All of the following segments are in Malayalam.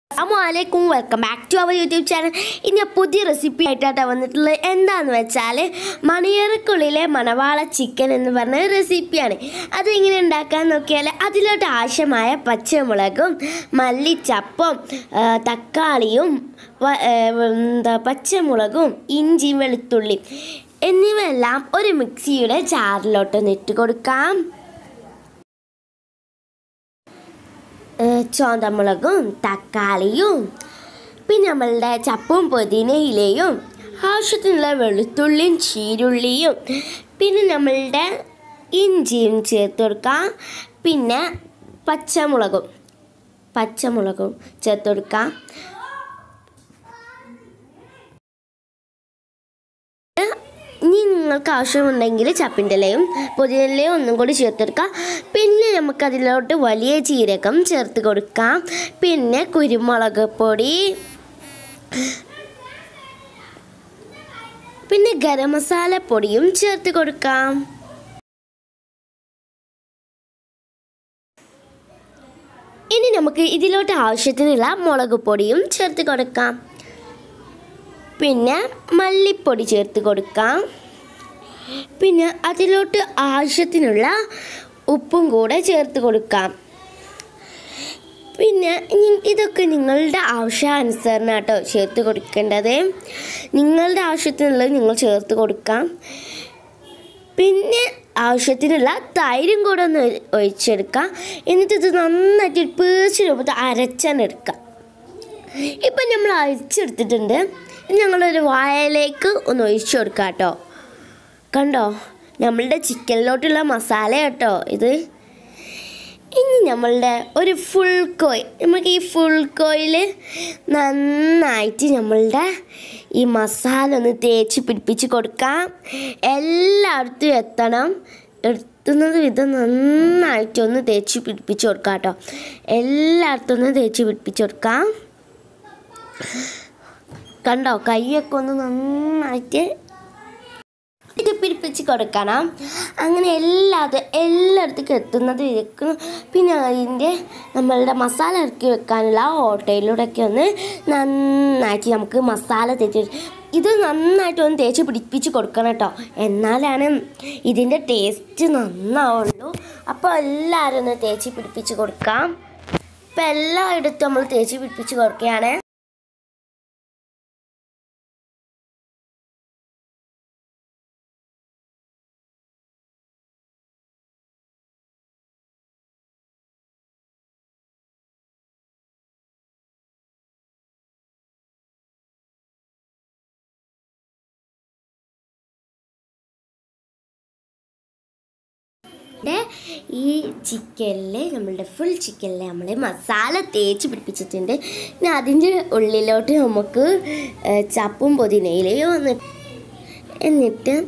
അസ്സലാമലൈക്കും welcome back to our YouTube channel ഇനി പുതിയ റെസിപ്പി ആയിട്ടാണ് വന്നിട്ടുള്ളത് എന്താന്ന് വെച്ചാൽ മണിയറക്കുള്ളിലെ മണവാള ചിക്കൻ എന്ന് പറഞ്ഞ റെസിപ്പിയാണ് അത് എങ്ങനെ ഉണ്ടാക്കാൻ നോക്കിയാൽ അതിലോട്ട് ആവശ്യമായ പച്ചമുളകും മല്ലിച്ചപ്പും ആ, തക്കാളിയും വ- ഏ, എന്താ പച്ചമുളകും ഇഞ്ചിയും വെളുത്തുള്ളിയും എന്നിവയെല്ലാം ഒരു മിക്സിയുടെ ജാറിലോട്ട് ഇട്ട് കൊടുക്കാം ഏഹ് ചുവന്തമുളകും തക്കാളിയും പിന്നെ നമ്മളുടെ ചപ്പും പുതിനയിലയും ആവശ്യത്തിനുള്ള വെളുത്തുള്ളിയും ചീരുള്ളിയും പിന്നെ നമ്മളുടെ ഇഞ്ചിയും ചേർത്ത് കൊടുക്കാം പിന്നെ പച്ചമുളകും പച്ചമുളകും ചേർത്ത് കൊടുക്കാം ഇനി നിങ്ങൾക്ക് ആവശ്യമുണ്ടെങ്കിൽ ചപ്പിൻ്റെ ഇലയും പുതിനയിലയും ഒന്നും കൂടി ചേർത്തെടുക്കാം പിന്നെ നമുക്ക് അതിലോട്ട് വലിയ ജീരകം ചേർത്ത് കൊടുക്കാം പിന്നെ കുരുമുളക് പൊടി പിന്നെ ഗരം മസാല പൊടിയും ചേർത്ത് കൊടുക്കാം ഇനി നമുക്ക് ഇതിലോട്ട് ആവശ്യത്തിനുള്ള മുളക് പൊടിയും ചേർത്ത് കൊടുക്കാം പിന്നെ മല്ലിപ്പൊടി ചേർത്ത് കൊടുക്കാം പിന്നെ അതിലോട്ട് ആവശ്യത്തിനുള്ള ഉപ്പും കൂടെ ചേർത്ത് കൊടുക്കാം പിന്നെ നി- ഇതൊക്കെ നിങ്ങളുടെ ആവശ്യാനുസരണം കേട്ടോ ചേർത്ത് കൊടുക്കേണ്ടത് നിങ്ങളുടെ ആവശ്യത്തിനുള്ളത് നിങ്ങൾ ചേർത്ത് കൊടുക്കാം പിന്നെ ആവശ്യത്തിനുള്ള തൈരും കൂടെ ഒന്ന് ഒഴിച്ചെടുക്കാം എന്നിട്ട് ഇത് നന്നായിട്ട് പേസ്റ്റ് രൂപത്തിൽ അരച്ചാനെടുക്കാം ഇപ്പം നമ്മൾ അരിച്ചെടുത്തിട്ടുണ്ട് ഇനി ഞങ്ങളൊരു വായയിലേക്ക് ഒന്ന് ഒഴിച്ചു കൊടുക്കാം കേട്ടോ കണ്ടോ നമ്മളുടെ ചിക്കനിലോട്ടുള്ള മസാല കേട്ടോ ഇത് ഇനി നമ്മളുടെ ഒരു ഫുൾ കോയ് നമുക്ക് ഈ ഫുൾ കോയിൽ നന്നായിട്ട് നമ്മളുടെ ഈ മസാല ഒന്ന് തേച്ച് പിടിപ്പിച്ച് കൊടുക്കാം എല്ലായിടത്തും എത്തണം എത്തുന്നത് വിധം നന്നായിട്ടൊന്ന് തേച്ച് പിടിപ്പിച്ച് കൊടുക്കാം കേട്ടോ എല്ലായിടത്തും ഒന്ന് തേച്ച് പിടിപ്പിച്ച് കൊടുക്കാം കണ്ടോ കൈയൊക്കെ ഒന്ന് നന്നായിട്ട് ഇത് പിടിപ്പിച്ച് കൊടുക്കണം അങ്ങനെ എല്ലാതും എല്ലായിടത്തേക്കും എത്തുന്നത് ഇരിക്കുന്നു പിന്നെ അതിൻ്റെ നമ്മളുടെ മസാല ഇറക്കി വെക്കാനുള്ള ഓട്ടയിലൂടെയൊക്കെ ഒന്ന് നന്നായിട്ട് നമുക്ക് മസാല തേച്ച് ഇത് നന്നായിട്ട് ഒന്ന് തേച്ച് പിടിപ്പിച്ച് കൊടുക്കണം കേട്ടോ എന്നാലാണ് ഇതിൻ്റെ ടേസ്റ്റ് നന്നാവുള്ളൂ അപ്പോൾ എല്ലാവരും ഒന്ന് തേച്ച് പിടിപ്പിച്ച് കൊടുക്കാം ഇപ്പം എല്ലായിടത്തും നമ്മൾ തേച്ച് പിടിപ്പിച്ച് കൊടുക്കുകയാണ് ഇവിടെ ഈ ചിക്കനിൽ നമ്മളുടെ ഫുൾ ചിക്കനിൽ നമ്മൾ മസാല തേച്ച് പിടിപ്പിച്ചിട്ടുണ്ട് ഇനി അതിൻ്റെ ഉള്ളിലോട്ട് നമുക്ക് ഏ, ചപ്പും പുതിനയിലയും വന്ന് എന്നിട്ട്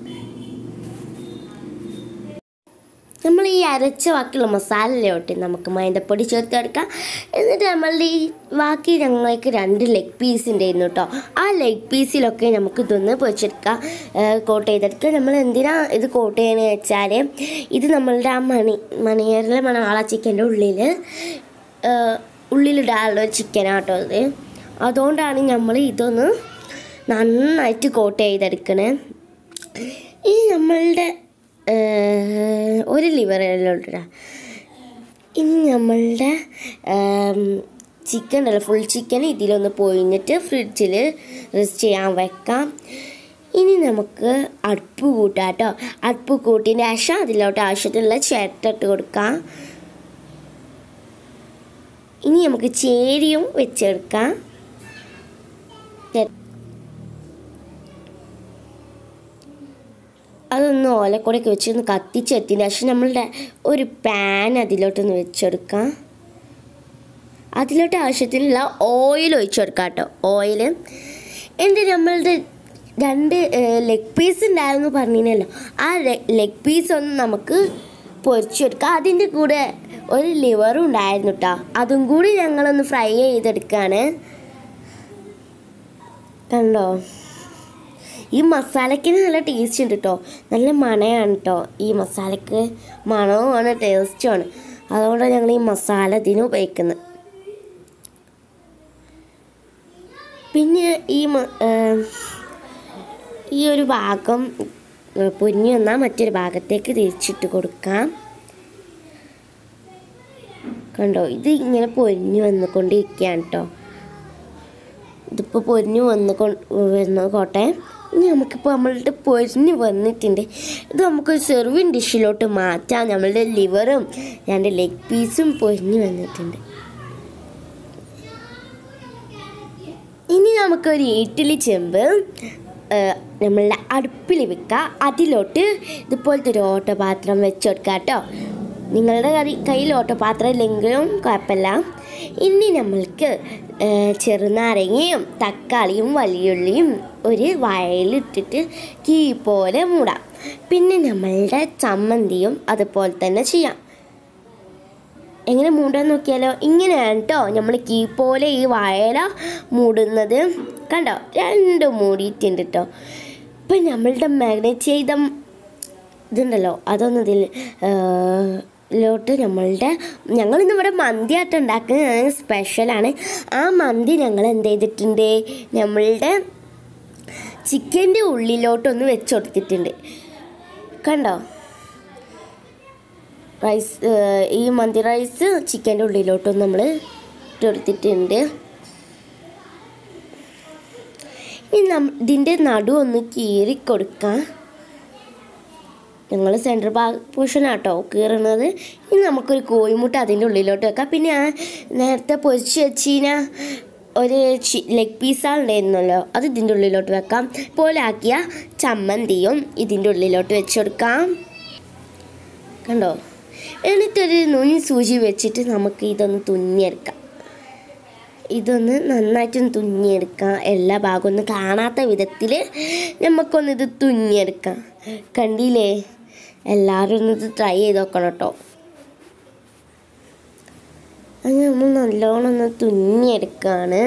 നമ്മൾ ഈ അരച്ച ബാക്കിയുള്ള മസാലയിലോട്ട് നമുക്ക് മൈദപ്പൊടി ചേർത്ത് കൊടുക്കാം എന്നിട്ട് നമ്മളുടെ ഈ ബാക്കി ഞങ്ങൾക്ക് രണ്ട് ലെഗ് പീസ് ഉണ്ടായിരുന്നു കേട്ടോ ആ ലെഗ് പീസിലൊക്കെ നമുക്ക് ഇതൊന്ന് പൊരിച്ചെടുക്കാം കോട്ട് ചെയ്തെടുക്കുക നമ്മൾ എന്തിനാ ഇത് കോട്ട് ചെയ്യണമെന്ന് വെച്ചാൽ ഇത് നമ്മളുടെ ആ മണി മണിയറിലെ മണവാള ചിക്കൻ്റെ ഉള്ളിൽ ഉള്ളിലിടാനുള്ള ഒരു ചിക്കനാട്ടോ ഇത് അതുകൊണ്ടാണ് നമ്മൾ ഇതൊന്ന് നന്നായിട്ട് കോട്ട് ചെയ്തെടുക്കണേ ഈ നമ്മളുടെ ഏഹ്, ഒരു ലിവറിലോട്ടാ ഇനി നമ്മളുടെ ചിക്കൻ ഉണ്ടല്ലോ ഫുൾ ചിക്കൻ ഇതിലൊന്ന് പൊയിഞ്ഞിട്ട് ഫ്രിഡ്ജിൽ റെസ്റ്റ് ചെയ്യാൻ വെക്കാം ഇനി നമുക്ക് അടുപ്പ് കൂട്ടാം കേട്ടോ അടുപ്പ് കൂട്ടിയതിന് ശേഷം അതിലോട്ട് ആവശ്യത്തിനുള്ള ചേട്ടിട്ട് കൊടുക്കാം ഇനി നമുക്ക് ചേരിയും വെച്ചെടുക്കാം ചെ- അതൊന്ന് ഓലക്കൂടെയൊക്കെ വെച്ച് ഒന്ന് കത്തിച്ചെത്തിയതിന് ശേഷം നമ്മളുടെ ഒരു പാൻ അതിലോട്ടൊന്ന് വെച്ചെടുക്കാം അതിലോട്ട് ആവശ്യത്തിനുള്ള ഓയിൽ ഒഴിച്ചു കൊടുക്കാം കേട്ടോ ഓയിൽ എന്നിട്ട് നമ്മളുടെ രണ്ട് ലെഗ് പീസ് ഉണ്ടായിരുന്നു പറഞ്ഞില്ലല്ലോ ആ ലെഗ് പീസ് ഒന്ന് നമുക്ക് പൊരിച്ചെടുക്കാം അതിൻ്റെ കൂടെ ഒരു ലിവറും ഉണ്ടായിരുന്നു കേട്ടോ അതും കൂടി ഞങ്ങളൊന്ന് ഫ്രൈ ചെയ്തെടുക്കുകയാണ് കണ്ടോ ഈ മസാലയ്ക്ക് നല്ല ടേസ്റ്റ് ഉണ്ട് കേട്ടോ നല്ല മണയാണ് കേട്ടോ ഈ മസാലയ്ക്ക് മണവുമാണ് ടേസ്റ്റുമാണ് അതുകൊണ്ടാണ് ഞങ്ങൾ ഈ മസാല ഇതിന് ഉപയോഗിക്കുന്നത് പിന്നെ ഈ മ- ആ, ഈ ഒരു ഭാഗം ആ, പൊന്നി വന്നാൽ മറ്റൊരു ഭാഗത്തേക്ക് തിരിച്ചിട്ട് കൊടുക്കാം കണ്ടോ ഇത് ഇങ്ങനെ പൊരിഞ്ഞു വന്നുകൊണ്ടിരിക്കുകയാണ് കേട്ടോ ഇതിപ്പോൾ പൊരിഞ്ഞു വന്ന് വരുന്നത് കോട്ടെ ഇനി നമുക്കിപ്പോൾ നമ്മളുടെ പൊരിഞ്ഞ് വന്നിട്ടുണ്ട് ഇത് നമുക്കൊരു സെർവിങ് ഡിഷിലോട്ട് മാറ്റാം നമ്മളുടെ ലിവറും രണ്ട് ലെഗ് പീസും പൊരിഞ്ഞ് വന്നിട്ടുണ്ട് ഇനി നമുക്കൊരു ഇഡ്ഡലി ചെമ്പ് ആ, നമ്മളുടെ അടുപ്പിൽ വെക്കുക അതിലോട്ട് ഇതുപോലത്തെ ഒരു ഓട്ടപാത്രം വെച്ച് കൊടുക്കുക കേട്ടോ നിങ്ങളുടെ കറി കയ്യിൽ ഓട്ടപാത്രം ഇല്ലെങ്കിലും കുഴപ്പമില്ല ഇനി നമ്മൾക്ക് ആ, ചെറുനാരങ്ങയും തക്കാളിയും വലിയുള്ളിയും ഒരു വയലിട്ടിട്ട് കീ പോലെ മൂടാം പിന്നെ നമ്മളുടെ ചമ്മന്തിയും അതുപോലെ തന്നെ ചെയ്യാം എങ്ങനെ മൂടാൻ നോക്കിയാലോ ഇങ്ങനെയാണ് കേട്ടോ നമ്മൾ കീ പോലെ ഈ വാഴല മൂടുന്നത് കണ്ടോ രണ്ടും മൂടിയിട്ടുണ്ട് കേട്ടോ ഇപ്പം നമ്മളുടെ മാഗ്നറ്റ് ചെയ്ത ഇതുണ്ടല്ലോ അതൊന്നും ഇതിൽ ലോട്ട് നമ്മളുടെ ഞങ്ങളിന്ന് ഇവിടെ മന്തിയായിട്ട് ഉണ്ടാക്കുന്നത് സ്പെഷ്യലാണ് ആ മന്തി ഞങ്ങൾ എന്ത് ചെയ്തിട്ടുണ്ട് നമ്മളുടെ ചിക്കൻ്റെ ഉള്ളിലോട്ടൊന്ന് വെച്ച് കൊടുത്തിട്ടുണ്ട് കണ്ടോ റൈസ് ഏഹ് ഈ മന്തി റൈസ് ചിക്കൻ്റെ ഉള്ളിലോട്ടും നമ്മൾ ഇട്ടെടുത്തിട്ടുണ്ട് ഇനി നം ഇതിൻ്റെ നടു ഒന്ന് കീറി കൊടുക്കാം ഞങ്ങൾ സെൻട്രൽ ഭാ പോർഷനാട്ടോ കീറണത് ഇനി നമുക്കൊരു കോഴിമുട്ട അതിൻ്റെ ഉള്ളിലോട്ട് വെക്കാം പിന്നെ ആ നേരത്തെ പൊരിച്ച് വെച്ചിന ഒരു ലെഗ് പീസാളുണ്ടായിരുന്നല്ലോ അത് ഇതിൻ്റെ ഉള്ളിലോട്ട് വെക്കാം പോലാക്കിയ ചമ്മന്തിയും ഇതിൻ്റെ ഉള്ളിലോട്ട് വെച്ച് കൊടുക്കാം കണ്ടോ എന്നിട്ടൊരു നുനി സൂചി വെച്ചിട്ട് നമുക്ക് ഇതൊന്ന് തുന്നിയെടുക്കാം ഇതൊന്ന് നന്നായിട്ടൊന്ന് തുന്നിയെടുക്കാം എല്ലാ ഭാഗവും ഒന്ന് കാണാത്ത വിധത്തിൽ നമുക്കൊന്ന് ഇത് തുന്നിയെടുക്കാം കണ്ടില്ലേ എല്ലാവരും ഒന്ന് ഇത് ട്രൈ ചെയ്ത് നോക്കണം കേട്ടോ അത് നമ്മൾ നല്ലോണം ഒന്ന് തുന്നിയെടുക്കുകയാണ്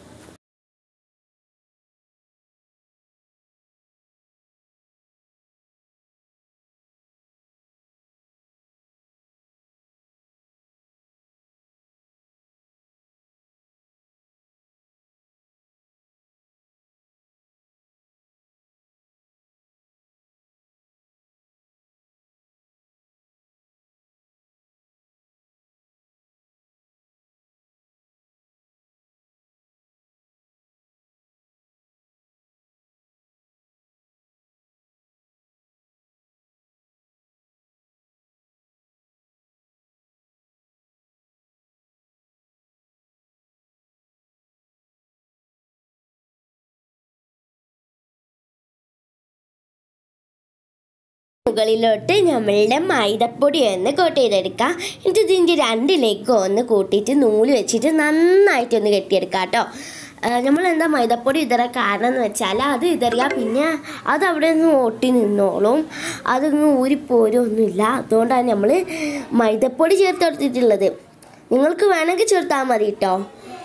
മുകളിലോട്ട് നമ്മളുടെ മൈദപ്പൊടി ഒന്ന് കോട്ട് ചെയ്തെടുക്കാം എന്നിട്ട് ഇതിൻ്റെ രണ്ട് ലെഗും ഒന്ന് കൂട്ടിയിട്ട് നൂല് വെച്ചിട്ട് നന്നായിട്ടൊന്ന് കെട്ടിയെടുക്കാം കേട്ടോ നമ്മൾ എന്താ മൈദപ്പൊടി ഇതറ കാരണം എന്ന് വെച്ചാൽ അത് ഇതറിയാൽ പിന്നെ അത് അവിടെ നിന്ന് ഒട്ടി നിന്നോളും അതൊന്നും ഊരിപ്പോരൊന്നുമില്ല അതുകൊണ്ടാണ് നമ്മൾ മൈദപ്പൊടി ചേർത്ത് കൊടുത്തിട്ടുള്ളത് നിങ്ങൾക്ക് വേണമെങ്കിൽ ചേർത്താൽ മതി കേട്ടോ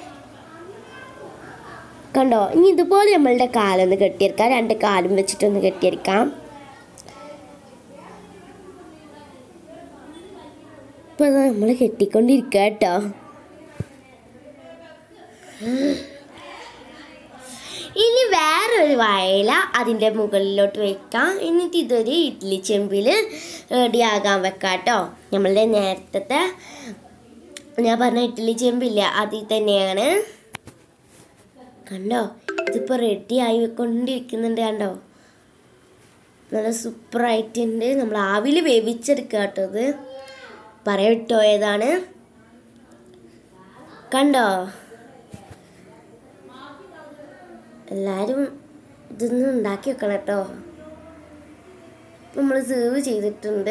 കണ്ടോ ഇനി ഇതുപോലെ നമ്മളുടെ കാലൊന്ന് കെട്ടിയെടുക്കാം രണ്ട് കാലും വെച്ചിട്ടൊന്ന് കെട്ടിയെടുക്കാം ഇപ്പൊ നമ്മൾ കെട്ടിക്കൊണ്ടിരിക്കുക കേട്ടോ ഇനി വേറൊരു വയല അതിൻ്റെ മുകളിലോട്ട് വെക്കാം എന്നിട്ട് ഇതൊരു ഇഡ്ഡലി ചെമ്പിൽ റെഡിയാകാൻ വെക്കാം കേട്ടോ നമ്മളുടെ നേരത്തെ ഞാൻ പറഞ്ഞ ഇഡ്ഡലി ചെമ്പില്ല അതിൽ തന്നെയാണ് കണ്ടോ ഇതിപ്പോൾ റെഡി ആയി കൊണ്ടിരിക്കുന്നുണ്ട് കണ്ടോ നല്ല സൂപ്പറായിട്ടുണ്ട് നമ്മൾ ആവിൽ വേവിച്ചെടുക്കുക കേട്ടോ ഇത് പറയാൻ വിട്ടുപോയതാണ് കണ്ടോ എല്ലാവരും ഇതൊന്ന് ഉണ്ടാക്കി വെക്കണം കേട്ടോ നമ്മൾ സേവ് ചെയ്തിട്ടുണ്ട്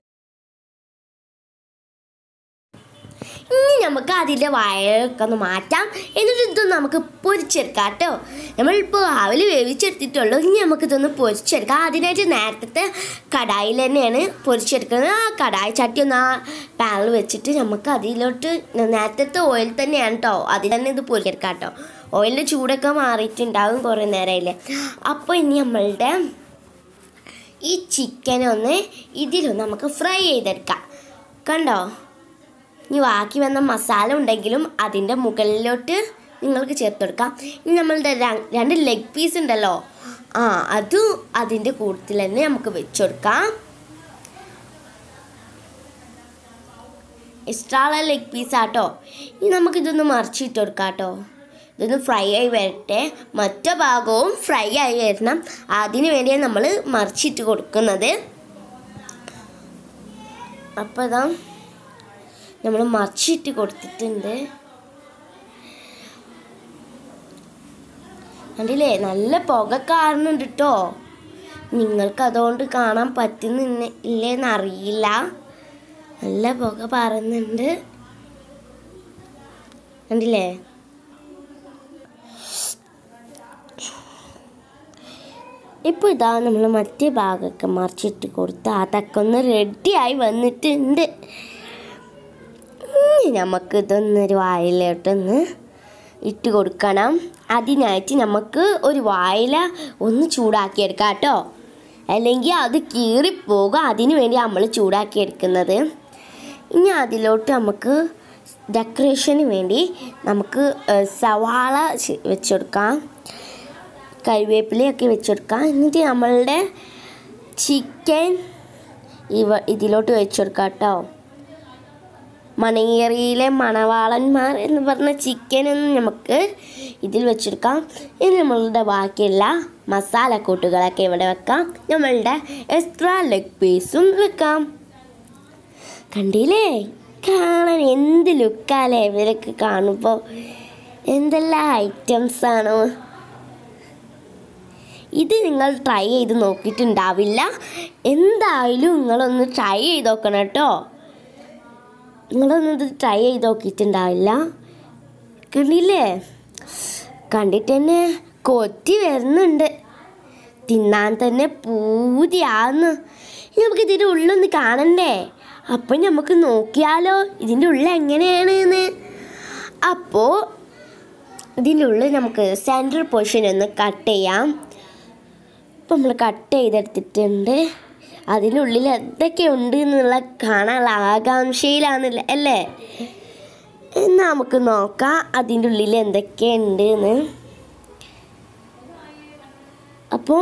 ഇനി നമുക്ക് അതിൻ്റെ വയറൊക്കെ ഒന്ന് മാറ്റാം എന്നിട്ട് ഇതൊന്ന് നമുക്ക് പൊരിച്ചെടുക്കാം കേട്ടോ നമ്മളിപ്പോൾ രാവിലെ വേവിച്ചെടുത്തിട്ടുള്ളൂ ഇനി നമുക്കിതൊന്ന് പൊരിച്ചെടുക്കാം അതിനായിട്ട് നേരത്തെ കടായിൽ തന്നെയാണ് പൊരിച്ചെടുക്കുന്നത് ആ കടായി ചട്ടി ഒന്ന് ആ പാനിൽ വെച്ചിട്ട് നമുക്ക് അതിലോട്ട് നേരത്തെ ഓയിൽ തന്നെയാണ് കേട്ടോ അതിൽ തന്നെ ഇത് പൊരിച്ചെടുക്കാം കേട്ടോ ഓയിലിൻ്റെ ചൂടൊക്കെ മാറിയിട്ടുണ്ടാകും കുറേ നേരമായില്ലേ അപ്പോൾ ഇനി നമ്മളുടെ ഈ ചിക്കൻ ഒന്ന് ഇതിലൊന്ന് നമുക്ക് ഫ്രൈ ചെയ്തെടുക്കാം കണ്ടോ ഇനി ബാക്കി വന്ന മസാല ഉണ്ടെങ്കിലും അതിൻ്റെ മുകളിലോട്ട് നിങ്ങൾക്ക് ചേർത്ത് കൊടുക്കാം ഇനി നമ്മളുടെ ര- രണ്ട് ലെഗ് പീസ് ഉണ്ടല്ലോ ആ അതും അതിൻ്റെ കൂട്ടത്തിൽ തന്നെ നമുക്ക് വെച്ച് കൊടുക്കാം എക്സ്ട്രാ ലെഗ് പീസ് ആട്ടോ ഇനി നമുക്കിതൊന്ന് മറിച്ചിട്ട് കൊടുക്കാം കേട്ടോ ഇതൊന്ന് ഫ്രൈ ആയി വരട്ടെ മറ്റു ഭാഗവും ഫ്രൈ ആയി വരണം അതിന് വേണ്ടിയാണ് നമ്മൾ മറിച്ചിട്ട് കൊടുക്കുന്നത് അപ്പോൾ ഇതാ നമ്മൾ മറിച്ചിട്ട് കൊടുത്തിട്ടുണ്ട് കണ്ടില്ലേ നല്ല പുക കാണുന്നുണ്ട് കേട്ടോ നിങ്ങൾക്ക് അതുകൊണ്ട് കാണാൻ പറ്റുന്നില്ല ഇല്ലേന്ന് അറിയില്ല നല്ല പുക പറയുന്നുണ്ട് കണ്ടില്ലേ ഇപ്പോൾ ഇതാ നമ്മൾ മറ്റേ ഭാഗമൊക്കെ മറിച്ചിട്ട് കൊടുത്ത് അതൊക്കെ ഒന്ന് റെഡിയായി വന്നിട്ടുണ്ട് ഇനി നമുക്ക് ഇതൊന്നൊരു വായിലോട്ടൊന്ന് ഇട്ട് കൊടുക്കണം അതിനായിട്ട് നമുക്ക് ഒരു വായില ഒന്ന് ചൂടാക്കിയെടുക്കാം കേട്ടോ അല്ലെങ്കിൽ അത് കീറിപ്പോകും അതിന് വേണ്ടി നമ്മൾ ചൂടാക്കിയെടുക്കുന്നത് ഇനി അതിലോട്ട് നമുക്ക് ഡെക്കറേഷന് വേണ്ടി നമുക്ക് ഏഹ്, സവാള ചെ- വെച്ചെടുക്കാം കറിവേപ്പിലയൊക്കെ വെച്ചെടുക്കാം എന്നിട്ട് നമ്മളുടെ ചിക്കൻ ഇവ ഇതിലോട്ട് വെച്ചെടുക്കാം കേട്ടോ മണയേറിയിലെ മണവാളന്മാർ എന്ന് പറഞ്ഞ ചിക്കനൊന്നും നമുക്ക് ഇതിൽ വെച്ചെടുക്കാം ഇനി നമ്മളുടെ ബാക്കിയുള്ള മസാലക്കൂട്ടുകളൊക്കെ ഇവിടെ വെക്കാം നമ്മളുടെ എക്സ്ട്രാ ലെഗ് പീസും വെക്കാം കണ്ടില്ലേ കാണാൻ എന്ത് ലുക്കാലേ ഇവരൊക്കെ കാണുമ്പോൾ എന്തെല്ലാം ഐറ്റംസ് ആണോ ഇത് നിങ്ങൾ ട്രൈ ചെയ്ത് നോക്കിയിട്ടുണ്ടാവില്ല എന്തായാലും നിങ്ങളൊന്ന് ട്രൈ ചെയ്ത് നോക്കണം കേട്ടോ നിങ്ങളൊന്നും ഇത് ട്രൈ ചെയ്ത് നോക്കിയിട്ടുണ്ടാവില്ല കണ്ടില്ലേ കണ്ടിട്ട് തന്നെ കൊത്തി വരുന്നുണ്ട് തിന്നാൻ തന്നെ പൂതിയാന്ന് ഇനി നമുക്ക് ഇതിൻ്റെ ഉള്ളൊന്ന് കാണണ്ടേ അപ്പം നമുക്ക് നോക്കിയാലോ ഇതിൻ്റെ ഉള്ളിൽ എങ്ങനെയാണ് എന്ന് അപ്പോൾ ഇതിൻ്റെ ഉള്ളിൽ നമുക്ക് സെൻട്രൽ പോർഷൻ ഒന്ന് കട്ട് ചെയ്യാം ഇപ്പം നമ്മൾ കട്ട് ചെയ്തെടുത്തിട്ടുണ്ട് അതിനുള്ളിൽ എന്തൊക്കെ ഉണ്ട് എന്നുള്ള കാണാനുള്ള ആകാംക്ഷയിലാണല്ലേ അല്ലേ എന്നാൽ നമുക്ക് നോക്കാം അതിൻ്റെ ഉള്ളിൽ എന്തൊക്കെ ഉണ്ട് എന്ന് അപ്പോൾ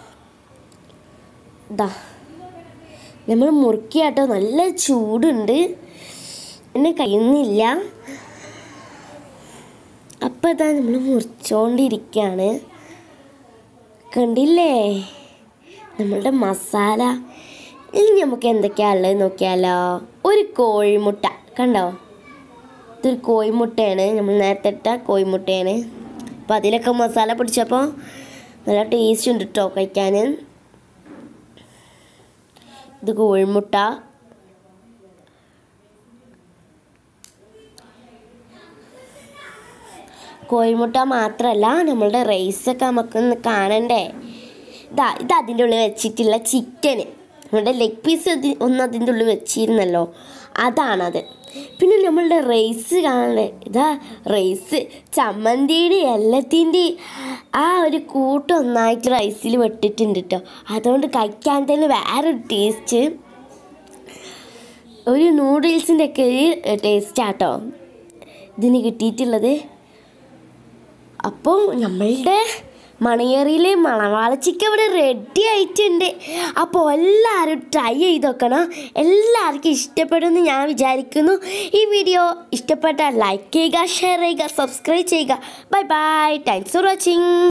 ഇതാ നമ്മൾ മുറുക്കിയാട്ടോ നല്ല ചൂടുണ്ട് എന്നെ കഴിയുന്നില്ല അപ്പം ഇതാ നമ്മൾ മുറിച്ചോണ്ടിരിക്കുകയാണ് കണ്ടില്ലേ നമ്മളുടെ മസാല ഇനി നമുക്ക് എന്തൊക്കെയാ ഉള്ളത് നോക്കിയാലോ ഒരു കോഴിമുട്ട കണ്ടോ ഇതൊരു കോഴിമുട്ടയാണ് നമ്മൾ നേരത്തെ ഇട്ട കോഴിമുട്ടയാണ് അപ്പോൾ അതിലൊക്കെ മസാല പിടിച്ചപ്പോൾ നല്ല ടേസ്റ്റ് ഉണ്ട് കേട്ടോ കഴിക്കാൻ ഇത് കോഴിമുട്ട കോഴിമുട്ട മാത്രമല്ല നമ്മളുടെ റൈസൊക്കെ നമുക്കൊന്ന് കാണണ്ടേ ഇതാ ഇത് അതിൻ്റെ ഉള്ളിൽ വെച്ചിട്ടുള്ള ചിക്കന് നമ്മുടെ ലെഗ് പീസ് ഒന്ന് അതിൻ്റെ ഉള്ളിൽ വെച്ചിരുന്നല്ലോ അതാണത് പിന്നെ നമ്മളുടെ റൈസ് കാണണ്ടേ ഇതാ റൈസ് ചമ്മന്തിയുടെ എല്ലാത്തിൻ്റെ ആ ഒരു കൂട്ടം ഒന്നായിട്ട് റൈസിൽ വെട്ടിട്ടുണ്ട് കേട്ടോ അതുകൊണ്ട് കഴിക്കാൻ തന്നെ വേറൊരു ടേസ്റ്റ് ഒരു നൂഡിൽസിൻ്റെ ഒക്കെ ഒരു ടേസ്റ്റാട്ടോ ഇതിന് കിട്ടിയിട്ടുള്ളത് അപ്പോൾ നമ്മളുടെ മണിയേറിയിലെ മണവാളച്ചിക്ക് ഇവിടെ റെഡി ആയിട്ടുണ്ട് അപ്പോൾ എല്ലാവരും ട്രൈ ചെയ്ത് നോക്കണം എല്ലാവർക്കും ഇഷ്ടപ്പെടുമെന്ന് ഞാൻ വിചാരിക്കുന്നു ഈ വീഡിയോ ഇഷ്ടപ്പെട്ടാൽ ലൈക്ക് ചെയ്യുക ഷെയർ ചെയ്യുക സബ്സ്ക്രൈബ് ചെയ്യുക bye bye thanks for watching